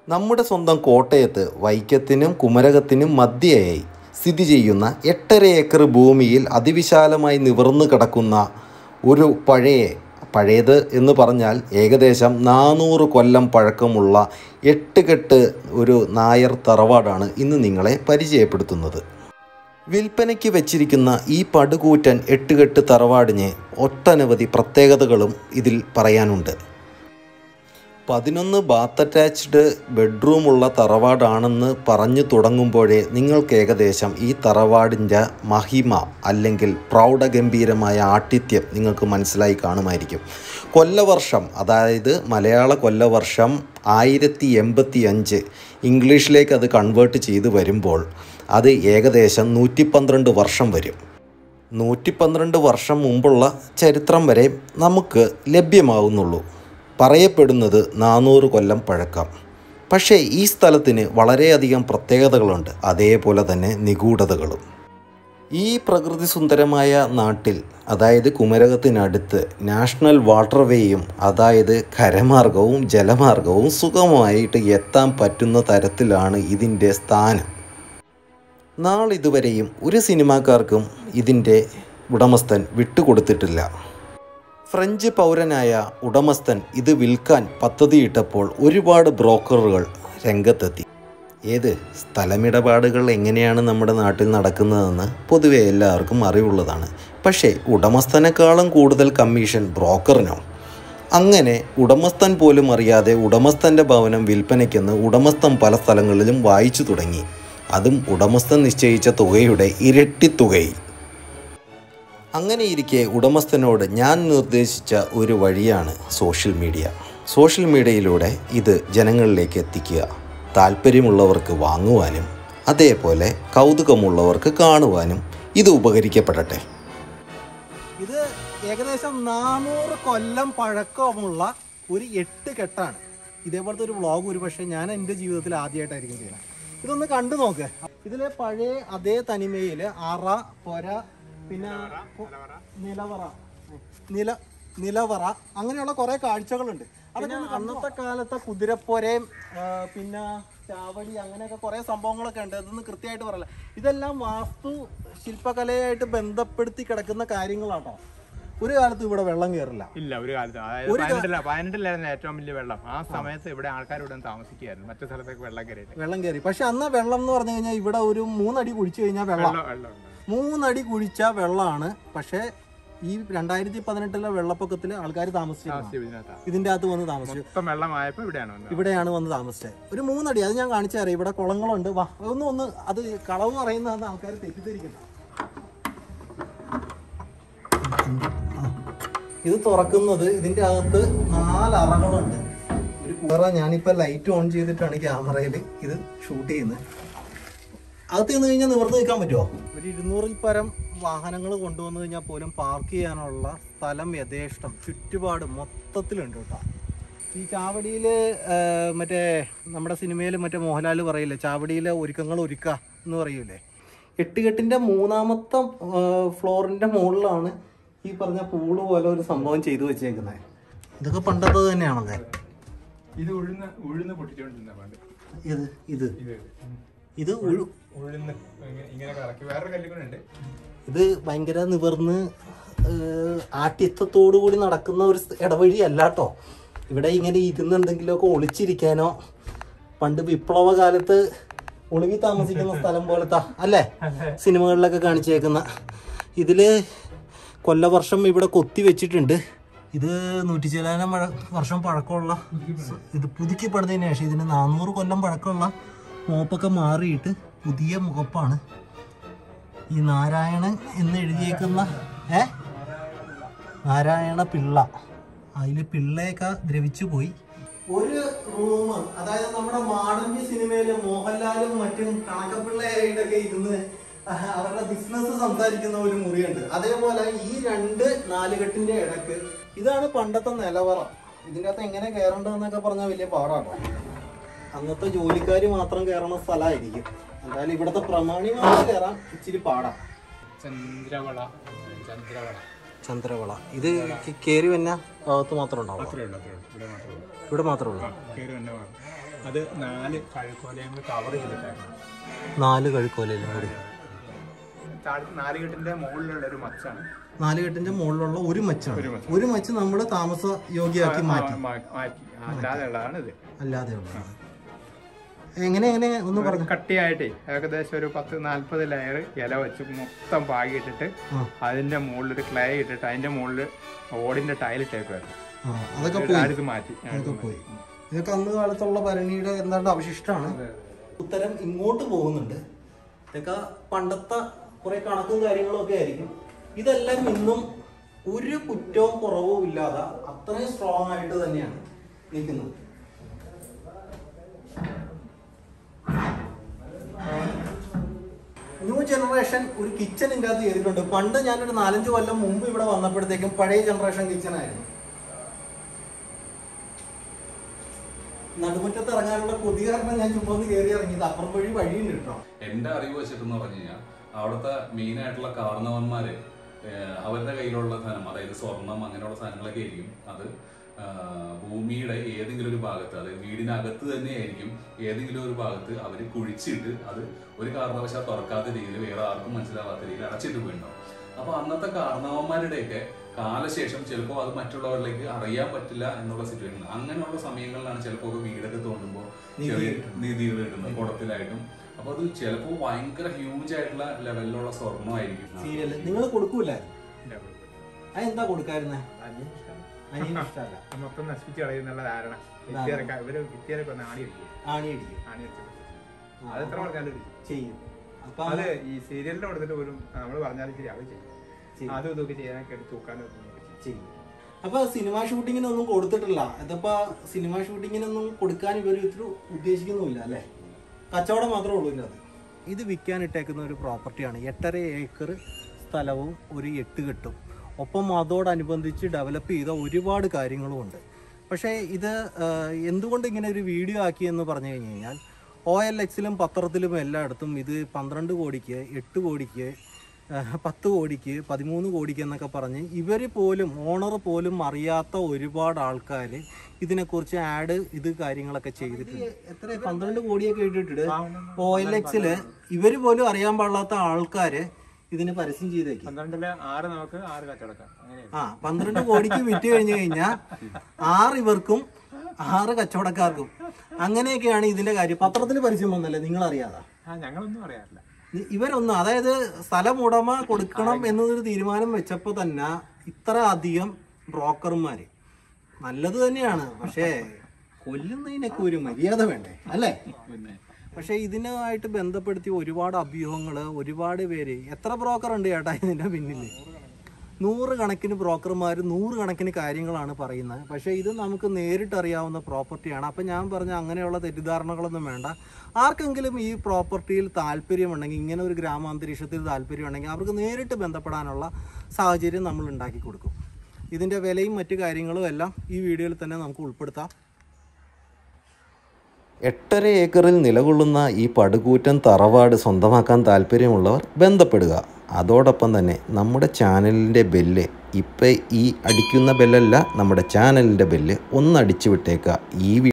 നമ്മുടെ സ്വന്തം കോട്ടയത്ത് വൈക്കത്തിനും കുമരകത്തിനും മധ്യയായി സ്ഥിതി ചെയ്യുന്ന എട്ടര ഏക്കർ ഭൂമിയിൽ അതിവിശാലമായി നിവർന്നു കിടക്കുന്ന ഒരു പഴയ പഴയത് എന്ന് പറഞ്ഞാൽ ഏകദേശം നാനൂറ് കൊല്ലം പഴക്കമുള്ള എട്ട് കെട്ട് ഒരു നായർ തറവാടാണ് ഇന്ന് നിങ്ങളെ പരിചയപ്പെടുത്തുന്നത് വിൽപ്പനയ്ക്ക് വെച്ചിരിക്കുന്ന ഈ പടുകൂറ്റൻ എട്ടുകെട്ട് തറവാടിന് ഒട്ടനവധി പ്രത്യേകതകളും ഇതിൽ പറയാനുണ്ട് പതിനൊന്ന് ബാത്ത് അറ്റാച്ച്ഡ് ബെഡ്റൂമുള്ള തറവാടാണെന്ന് പറഞ്ഞു തുടങ്ങുമ്പോഴേ നിങ്ങൾക്ക് ഏകദേശം ഈ തറവാടിൻ്റെ മഹിമ അല്ലെങ്കിൽ പ്രൗഢഗംഭീരമായ ആഠിത്യം നിങ്ങൾക്ക് മനസ്സിലായി കാണുമായിരിക്കും കൊല്ലവർഷം അതായത് മലയാള കൊല്ലവർഷം ആയിരത്തി എൺപത്തി അഞ്ച് ഇംഗ്ലീഷിലേക്ക് അത് കൺവേർട്ട് ചെയ്ത് വരുമ്പോൾ അത് ഏകദേശം നൂറ്റി പന്ത്രണ്ട് വർഷം വരും നൂറ്റി പന്ത്രണ്ട് വർഷം മുമ്പുള്ള ചരിത്രം വരെ നമുക്ക് ലഭ്യമാവുന്നുള്ളൂ പറയപ്പെടുന്നത് നാനൂറ് കൊല്ലം പഴക്കം പക്ഷേ ഈ സ്ഥലത്തിന് വളരെയധികം പ്രത്യേകതകളുണ്ട് അതേപോലെ തന്നെ നിഗൂഢതകളും ഈ പ്രകൃതി സുന്ദരമായ നാട്ടിൽ അതായത് കുമരകത്തിനടുത്ത് നാഷണൽ വാട്ടർവേയും അതായത് കരമാർഗവും ജലമാർഗവും സുഗമമായിട്ട് എത്താൻ പറ്റുന്ന തരത്തിലാണ് ഇതിൻ്റെ സ്ഥാനം നാളിതുവരെയും ഒരു സിനിമാക്കാർക്കും ഇതിൻ്റെ ഉടമസ്ഥൻ വിട്ടുകൊടുത്തിട്ടില്ല ഫ്രഞ്ച് പൗരനായ ഉടമസ്ഥൻ ഇത് വിൽക്കാൻ പദ്ധതിയിട്ടപ്പോൾ ഒരുപാട് ബ്രോക്കറുകൾ രംഗത്തെത്തി ഏത് സ്ഥലമിടപാടുകൾ എങ്ങനെയാണ് നമ്മുടെ നാട്ടിൽ നടക്കുന്നതെന്ന് പൊതുവെ എല്ലാവർക്കും അറിവുള്ളതാണ് പക്ഷേ ഉടമസ്ഥനേക്കാളും കൂടുതൽ കമ്മീഷൻ ബ്രോക്കറിനോ അങ്ങനെ ഉടമസ്ഥൻ പോലും അറിയാതെ ഉടമസ്ഥൻ്റെ ഭവനം വിൽപ്പനയ്ക്കെന്ന് ഉടമസ്ഥൻ പല സ്ഥലങ്ങളിലും വായിച്ചു തുടങ്ങി അതും ഉടമസ്ഥൻ നിശ്ചയിച്ച തുകയുടെ ഇരട്ടി തുകയിൽ അങ്ങനെയിരിക്കെ ഉടമസ്ഥനോട് ഞാൻ നിർദ്ദേശിച്ച ഒരു വഴിയാണ് സോഷ്യൽ മീഡിയ സോഷ്യൽ മീഡിയയിലൂടെ ഇത് ജനങ്ങളിലേക്ക് എത്തിക്കുക താല്പര്യമുള്ളവർക്ക് വാങ്ങുവാനും അതേപോലെ കൗതുകമുള്ളവർക്ക് കാണുവാനും ഇത് ഉപകരിക്കപ്പെടട്ടെ ഇത് ഏകദേശം നാനൂറ് കൊല്ലം പഴക്കമുള്ള ഒരു എട്ട് കെട്ടാണ് ഇതേപോലത്തെ ഒരു വ്ളോഗ് ഒരു പക്ഷേ ഞാൻ എൻ്റെ ജീവിതത്തിൽ ആദ്യമായിട്ടായിരിക്കും ചെയ്യുന്നത് ഇതൊന്ന് കണ്ടു നോക്ക് ഇതിലെ പഴയ അതേ തനിമയില് അറ പൊര പിന്നെ നിലവറ നില നിലവറ അങ്ങനെയുള്ള കുറെ കാഴ്ചകളുണ്ട് അതൊക്കെ അന്നത്തെ കാലത്തെ കുതിരപ്പൊരയും ആ, പിന്നെ ചാവടി അങ്ങനെയൊക്കെ കുറെ സംഭവങ്ങളൊക്കെ ഉണ്ട് അതൊന്നും കൃത്യമായിട്ട് പറയല ഇതെല്ലാം വാസ്തു ശില്പകലയായിട്ട് ബന്ധപ്പെടുത്തി കിടക്കുന്ന കാര്യങ്ങളാട്ടോ ഒരു കാലത്ത് ഇവിടെ വെള്ളം കയറില്ല ഇല്ല ഒരു കാലത്ത് അതായത് പതിനെട്ടില പതിനെട്ടിലായിരുന്നു ഏറ്റവും വലിയ വെള്ളം ആ സമയത്ത് ഇവിടെ ആൾക്കാർ ഇവിടെ താമസിക്കുകയായിരുന്നു മറ്റു സ്ഥലത്തേക്ക് വെള്ളം കയറിയിട്ട് വെള്ളം കയറി പക്ഷെ അന്ന് വെള്ളം എന്ന് പറഞ്ഞു കഴിഞ്ഞാൽ ഇവിടെ ഒരു മൂന്നടി കുഴിച്ചു കഴിഞ്ഞാൽ വെള്ളം വെള്ളം വെള്ളം ഉണ്ട്. മൂന്നടി കുഴിച്ച വെള്ളമാണ് പക്ഷേ ഈ രണ്ടായിരത്തി പതിനെട്ടിലെ വെള്ളപ്പൊക്കത്തിൽ ആൾക്കാർ താമസിച്ചു താമസിച്ചു ഇതിനകത്താ. ഇതിന്റെ അകത്ത് വന്ന് താമസിച്ചു മൊത്തം വെള്ളമായപ്പോ ഇവിടെയാണ് വന്നത് ഇവിടെയാണ് വന്ന് താമസിച്ചത് ഒരു മൂന്നടി അത് ഞാൻ കാണിച്ചു തരാം ഇവിടെ കുളങ്ങളുണ്ട് വാ ഒന്ന് ഒന്ന് അത് കളവ് പറയുന്നതാണ് ആൾക്കാർ തെറ്റിദ്ധരിക്കുന്നത് ഇത് തുറക്കുന്നത് ഇതിന്റെ അകത്ത് നാല് അറകളുണ്ട് ഒരു കുറെ ഞാനിപ്പോ ലൈറ്റ് ഓൺ ചെയ്തിട്ടാണ് ക്യാമറയിൽ ഇത് ഷൂട്ട് ചെയ്യുന്നത് അകത്ത് നിന്ന് കഴിഞ്ഞാൽ നിവർന്ന് നിൽക്കാൻ പറ്റുമോ ഒരു ഇരുന്നൂറിൽ പരം വാഹനങ്ങൾ കൊണ്ടുവന്നു കഴിഞ്ഞാൽ പോലും പാർക്ക് ചെയ്യാനുള്ള സ്ഥലം യഥേഷ്ടം ചുറ്റുപാട് മൊത്തത്തിലുണ്ട് കേട്ടോ ഈ ചാവടിയിൽ മറ്റേ നമ്മുടെ സിനിമയിൽ മറ്റേ മോഹൻലാൽ പറയില്ലേ ചാവടിയിലെ ഒരുക്കങ്ങൾ ഒരുക്ക എന്ന് പറയൂലേ എട്ടുകെട്ടിൻ്റെ മൂന്നാമത്തെ ഫ്ലോറിൻ്റെ മുകളിലാണ് ഈ പറഞ്ഞ പൂള് പോലെ ഒരു സംഭവം ചെയ്തു വെച്ചേക്കുന്നത് ഇതൊക്കെ പണ്ടത്തെ തന്നെയാണല്ലേ ഇത് ഉഴുന്ന് ഉഴുന്ന് പൊട്ടിച്ചോണ്ടിരുന്ന പണ്ട് ഇത് ഇത് ഇത് ഇത് ഉഴു ഉഴുന്ന് ഇങ്ങനെ- ഇങ്ങനെ കറക്കി വേറൊരു കല്ലുകളുണ്ട് ഇത് ഭയങ്കര നിവർന്ന് ഏഹ്, ആഠ്യത്വത്തോടു കൂടി നടക്കുന്ന ഒരു സ് ഇടവഴി അല്ല കേട്ടോ ഇവിടെ ഇങ്ങനെ ഇരുന്നെന്തെങ്കിലുമൊക്കെ ഒളിച്ചിരിക്കാനോ പണ്ട് വിപ്ലവ കാലത്ത് ഒളിവി താമസിക്കുന്ന സ്ഥലം പോലത്തെ അല്ലേ സിനിമകളിലൊക്കെ കാണിച്ചേക്കുന്ന ഇതില് കൊല്ലവർഷം ഇവിടെ കൊത്തി വെച്ചിട്ടുണ്ട് ഇത് നൂറ്റി ചിലാനം മഴ വർഷം പഴക്കമുള്ള സ- ഇത് പുതുക്കി പണിതതിന് ശേഷം ഇതിന് നാനൂറ് കൊല്ലം പഴക്കമുള്ള മോപ്പൊക്കെ മാറിയിട്ട് പുതിയ മുഖപ്പാണ് ഈ നാരായണൻ എന്ന് എഴുതിയേക്കുന്ന ഏ നാരായണ പിള്ള അതില് പിള്ളയൊക്കെ ദ്രവിച്ചു പോയി ഒരു റൂം അതായത് നമ്മുടെ മാടമ്പി സിനിമയില് മോഹൻലാലും മറ്റും കണക്കപ്പിള്ളയായിട്ടൊക്കെ ഇരുന്ന് അവരുടെ ബിസിനസ് സംസാരിക്കുന്ന ഒരു മുറിയുണ്ട് അതേപോലെ ഈ രണ്ട് നാലുകെട്ടിന്റെ ഇടക്ക് ഇതാണ് പണ്ടത്തെ നിലവറ ഇതിൻ്റെ അകത്ത് എങ്ങനെ കയറേണ്ടതെന്നൊക്കെ പറഞ്ഞാൽ വലിയ പാടാണ് അന്നത്തെ ജോലിക്കാർ മാത്രം കയറുന്ന സ്ഥലമായിരിക്കും എന്തായാലും ഇവിടുത്തെ പ്രമാണിമാർ കയറാൻ ഇച്ചിരി പാടാം ചന്ദ്രവള ചന്ദ്രവള ചന്ദ്രവള ഇത് കയറി വന്ന ഭാഗത്ത് മാത്രം ഉണ്ടാവും അത്രേ ഉള്ളൂ അത്രേ ഉള്ളൂ ഇവിടെ മാത്രമേ ഉള്ളൂ ഇവിടെ മാത്രമേ ഉള്ളൂ കയറി തന്നെ വേണം അത് നാല് കഴുക്കോലയങ്ങൾ കവർ ചെയ്തിട്ടായിരുന്നു നാല് കഴുക്കോലെല്ലാം കൂടി താഴത്ത് നാല് കെട്ടിന്റെ മുകളിലുള്ള ഒരു മച്ചാണ് നാല് കെട്ടിന്റെ മുകളിലുള്ള ഒരു മച്ചാണ് ഒരു മച്ച് നമ്മൾ താമസ യോഗ്യമാക്കി മാറ്റി മാ- മാറ്റി അല്ലാതെ ഉള്ളതാണ് ഇത് അല്ലാതെ ഉള്ളതാണ് എങ്ങനെ എങ്ങനെ ഒന്ന് പറഞ്ഞു കട്ടിയായിട്ടേ ഏകദേശം ഒരു പത്ത് നാല്പത് ലെയർ ഇല വെച്ച് മൊത്തം പാകിയിട്ടിട്ട് ആ. അതിന്റെ മുകളിൽ ഒരു ക്ലേ ഇട്ടിട്ട് അതിന്റെ മുകളിൽ ഓടിന്റെ ടൈൽ ഇട്ടേക്കുമായിരുന്നു ആ അതൊക്കെ പോയി അടുത്ത് മാറ്റി അതൊക്കെ പോയി ഇതൊക്കെ അന്ന് കാലത്തുള്ള ഭരണിയുടെ എന്താണ്ട് അവശിഷ്ടമാണ് ഉത്തരം ഇങ്ങോട്ട് പോകുന്നുണ്ട് ഇതൊക്കെ പണ്ടത്തെ കുറെ കണക്കും കാര്യങ്ങളും ഒക്കെ ആയിരിക്കും ഇതെല്ലാം ഇന്നും ഒരു കുറ്റവും കുറവും ഇല്ലാതെ അത്രയും സ്ട്രോങ് ആയിട്ട് തന്നെയാണ് നിൽക്കുന്നത് ന്യൂ ജനറേഷൻ ഒരു കിച്ചൺ ഇതിൻ്റെ അകത്ത് ചെയ്തിട്ടുണ്ട് പണ്ട് ഞാനൊരു നാലഞ്ച് കൊല്ലം മുമ്പ് ഇവിടെ വന്നപ്പോഴത്തേക്കും പഴയ ജനറേഷൻ കിച്ചൺ ആയിരുന്നു നടുമുറ്റത്ത് ഇറങ്ങാനുള്ള കൊതി കാരണം ഞാൻ ചുമ്മാ ഒന്ന് കയറി ഇറങ്ങിയത് അപ്പുറം വഴി വഴിയുണ്ട് കേട്ടോ എന്റെ അറിവ് വെച്ചിട്ടെന്ന് പറഞ്ഞു കഴിഞ്ഞാൽ അവിടുത്തെ മെയിൻ ആയിട്ടുള്ള കാരണവന്മാര് ഏഹ് അവരുടെ കയ്യിലുള്ള സാധനം അതായത് സ്വർണം അങ്ങനെയുള്ള സാധനങ്ങളൊക്കെ ആയിരിക്കും അത് ആഹ് ഭൂമിയുടെ ഏതെങ്കിലും ഒരു ഭാഗത്ത് അതായത് വീടിനകത്ത് തന്നെ ആയിരിക്കും ഏതെങ്കിലും ഒരു ഭാഗത്ത് അവർ കുഴിച്ചിട്ട് അത് ഒരു കാരണവശാൽ തുറക്കാത്ത രീതിയിൽ വേറെ ആർക്കും മനസ്സിലാവാത്ത രീതിയിൽ അടച്ചിട്ട് പോയിട്ടുണ്ടാവും അപ്പൊ അന്നത്തെ കാരണവന്മാരുടെയൊക്കെ കാലശേഷം ചിലപ്പോൾ അത് മറ്റുള്ളവരിലേക്ക് അറിയാൻ പറ്റില്ല എന്നുള്ള സിറ്റുവേഷൻ അങ്ങനെയുള്ള സമയങ്ങളിലാണ് ചിലപ്പോൾ ഒക്കെ വീടൊക്കെ തോന്നുമ്പോൾ ചെറിയ നിധികൾ കിട്ടുന്നത് കുടത്തിലായിട്ടും അപ്പൊ അത് ചിലപ്പോൾ ഭയങ്കര ഹ്യൂജ് ആയിട്ടുള്ള ലെവലിലുള്ള സ്വർണ്ണമായിരിക്കും സീരിയല് നിങ്ങൾ കൊടുക്കൂലായിരുന്നു അതെന്താ കൊടുക്കായിരുന്നേ അനിയന് ഇഷ്ടമല്ല അത് മൊത്തം നശിപ്പിച്ച് കളയുന്നുള്ള ധാരണ വിദ്യാരൊക്കെ ഇവര് വിദ്യാരൊക്കെ ഒന്ന് ആണി അടിക്കും ആണി അടിക്കും ആണി അടിച്ചു അത് എത്ര പറഞ്ഞാലും ഇടിക്കും. ചെയ്യും അപ്പൊ അത് ഈ സീരിയലിന്റെ കൊടുത്തിട്ട് പോലും നമ്മൾ പറഞ്ഞാലും ശരി അവർ ചെയ്യും ചെയ്യും. അതും ഇതൊക്കെ ചെയ്യാനൊക്കെ എടുത്ത് തൂക്കാനും ഒക്കെ ചെയ്യും. ചെയ്യും അപ്പൊ സിനിമ ഷൂട്ടിങ്ങിനൊന്നും കൊടുത്തിട്ടില്ല ഇതിപ്പോ സിനിമ ഷൂട്ടിങ്ങിനൊന്നും കൊടുക്കാൻ ഇവർ ഇത്ര ഉദ്ദേശിക്കുന്നുമില്ല അല്ലേ കച്ചവടം മാത്രമേ ഉള്ളൂ ഇതിനകത്ത് ഇത് വിൽക്കാൻ ഇട്ടേക്കുന്ന ഒരു പ്രോപ്പർട്ടിയാണ് എട്ടര ഏക്കർ സ്ഥലവും ഒരു എട്ട് കെട്ടും ഒപ്പം അതോടനുബന്ധിച്ച് ഡെവലപ്പ് ചെയ്ത ഒരുപാട് കാര്യങ്ങളും ഉണ്ട് പക്ഷേ ഇത് ആ, എന്തുകൊണ്ട് ഇങ്ങനെ ഒരു വീഡിയോ ആക്കി എന്ന് പറഞ്ഞു കഴിഞ്ഞ് കഴിഞ്ഞാൽ ഒ എൽ എക്സിലും പത്രത്തിലും എല്ലായിടത്തും ഇത് പന്ത്രണ്ട് കോടിക്ക് എട്ട് കോടിക്ക് ഏഹ് പത്ത് കോടിക്ക് പതിമൂന്ന് കോടിക്ക് എന്നൊക്കെ പറഞ്ഞ് ഇവർ പോലും ഓണർ പോലും അറിയാത്ത ഒരുപാട് ആൾക്കാർ ഇതിനെക്കുറിച്ച് ആഡ് ഇത് കാര്യങ്ങളൊക്കെ ചെയ്തിട്ടുണ്ട് എത്ര പന്ത്രണ്ട് കോടിയൊക്കെ ഇട്ടിട്ട് ഒ എൽ എക്സിൽ ഇവർ പോലും അറിയാൻ പാടില്ലാത്ത ആൾക്കാർ ഇതിന് പരസ്യം ചെയ്തേക്കും പന്ത്രണ്ടില് ആറ് നമുക്ക് ആറ് കച്ചവടക്കാം അങ്ങനെയാണ് ആ പന്ത്രണ്ട് കോടിക്ക് വിറ്റ് കഴിഞ്ഞു കഴിഞ്ഞാൽ ആറ് ഇവർക്കും ആറ് കച്ചവടക്കാർക്കും അങ്ങനെയൊക്കെയാണ് ഇതിന്റെ കാര്യം പത്രത്തിൽ പരസ്യം വന്നല്ലേ നിങ്ങൾ അറിയാതാ ആ ഞങ്ങളൊന്നും പറയാറില്ല ഇ- ഇവരൊന്നും അതായത് സ്ഥലം ഉടമ കൊടുക്കണം എന്നൊരു തീരുമാനം വെച്ചപ്പോൾ തന്നെ ഇത്ര അധികം ബ്രോക്കർമാര് നല്ലത് തന്നെയാണ് പക്ഷേ കൊല്ലുന്നതിനൊക്കെ ഒരു മര്യാദ വേണ്ടേ അല്ലേ പക്ഷേ ഇതിനുമായിട്ട് ബന്ധപ്പെടുത്തി ഒരുപാട് അഭ്യൂഹങ്ങൾ ഒരുപാട് പേര് എത്ര ബ്രോക്കർ ഉണ്ട് ചേട്ടാ ഇതിന്റെ പിന്നിൽ നൂറ് കണക്കിന് ബ്രോക്കർമാർ നൂറ് കണക്കിന് കാര്യങ്ങളാണ് പറയുന്നത് പക്ഷേ ഇത് നമുക്ക് നേരിട്ട് അറിയാവുന്ന പ്രോപ്പർട്ടിയാണ് അപ്പം ഞാൻ പറഞ്ഞ അങ്ങനെയുള്ള തെറ്റിദ്ധാരണകളൊന്നും വേണ്ട ആർക്കെങ്കിലും ഈ പ്രോപ്പർട്ടിയിൽ താല്പര്യമുണ്ടെങ്കിൽ ഇങ്ങനെ ഒരു ഗ്രാമാന്തരീക്ഷത്തിൽ താല്പര്യമുണ്ടെങ്കിൽ അവർക്ക് നേരിട്ട് ബന്ധപ്പെടാനുള്ള സാഹചര്യം നമ്മൾ ഉണ്ടാക്കി കൊടുക്കും ഇതിൻ്റെ വിലയും മറ്റു കാര്യങ്ങളും എല്ലാം ഈ വീഡിയോയിൽ തന്നെ നമുക്ക് ഉൾപ്പെടുത്താം എട്ടര ഏക്കറിൽ നിലകൊള്ളുന്ന ഈ പടുകൂറ്റൻ തറവാട് സ്വന്തമാക്കാൻ താല്പര്യമുള്ളവർ ബന്ധപ്പെടുക അതോടൊപ്പം തന്നെ നമ്മുടെ ചാനലിൻ്റെ ബെല്ല് ഇപ്പം ഈ അടിക്കുന്ന ബെല്ലല്ല നമ്മുടെ ചാനലിൻ്റെ ബെല്ല് ഒന്ന് അടിച്ചു വിട്ടേക്കുക ഈ